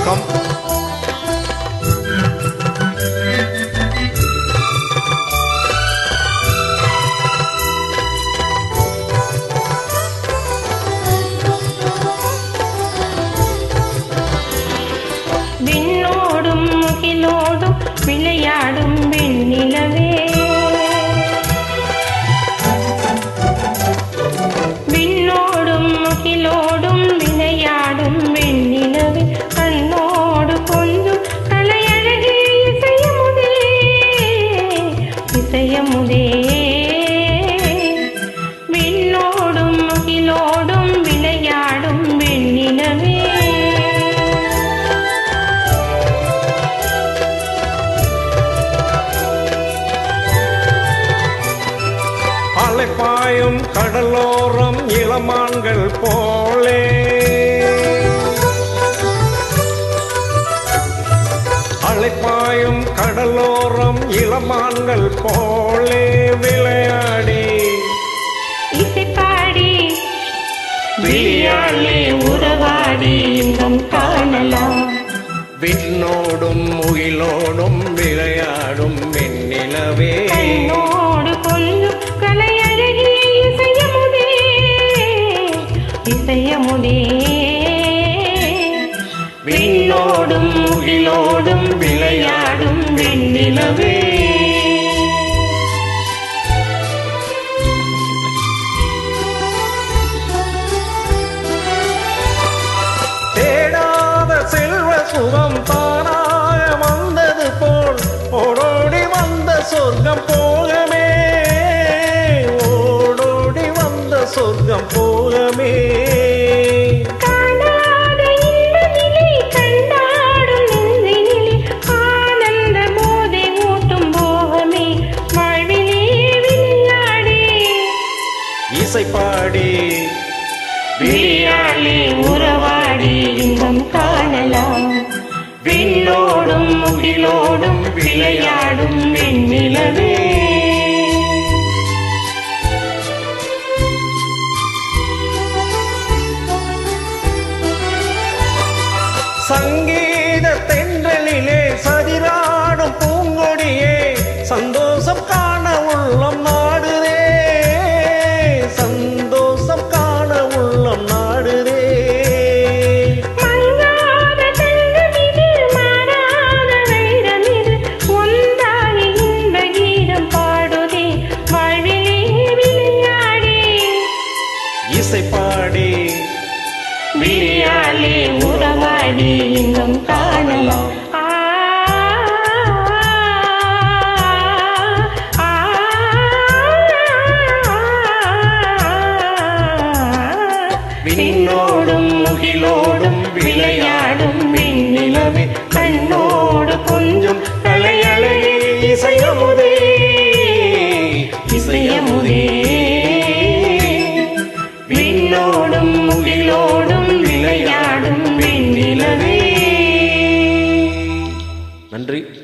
வணக்கம் விண்ணோடும் முகிலோடும் விளையாடும் வெண்ணிலவே விண்ணோடும் முகிலோடும் விளையாடும் வெண்ணிலவே கண்ணோடு கொஞ்சம் கலையழகே இசையமுதே இசையமுதே விண்ணோடும் முகிலோடும் விளையாடும் வெண்ணிலவே அலைப்பாயும் கடலோரம் இளமான்கள் போலே அலைப்பாயும் கடலோரம் இளமான்கள் போலே விளையாடி இசைப்பாடி விழியாலே உறவாடி இன்பம் காணலாம் விண்ணோடும் முகிலோடும் விளையாடும் வெண்ணிலவே கண்ணோடு கொஞ்சம் கலையழகி இசையமுதே இசையமுதே விண்ணோடும் முகிலோடும் விளையாடும் வெண்ணிலவே தேடாத செல்வ சுகம் தானாக வந்தது போல் ஓடோடி வந்த சொர்க்கம் போகமே ஓடோடி வந்த சொர்க்கம் போகமே காணாத இன்பநிலை கண்டாடும் நெஞ்சினிலே ஆனந்த போதை ஊட்டும் போகமே வாழ்விலே விளையாடி இசைப்பாடி விழியாலே உறவாடி இன்பம் காணலாம் விண்ணோடும் முகிலோடும் விளையாடும் வெண்ணிலவே சங்கீத தென்றலிலே சதிராடும் பூங்கொடியே சந்தோஷம் காண உள்ளம் நாடுதே சந்தோஷம் காண உள்ளம் நாடுதே மங்காத தங்கமிது மாறாத வைரமிது ஒன்றாகி இன்ப கீதம் பாடுதே வாழ்விலே விளையாடி இசைப்பாடி விழியாலே உறவாடி இன்பம் காணலாம் ஆ, ஆ, விண்ணோடும் முகிலோடும் விளையாடும் வெண்ணிலவே கண்ணோடு கொஞ்சம் கலையழகே இசையமுதே இசையமுதே விண்ணோடும் முகிலோடும் விளையாடும் வெண்ணிலவே நன்றி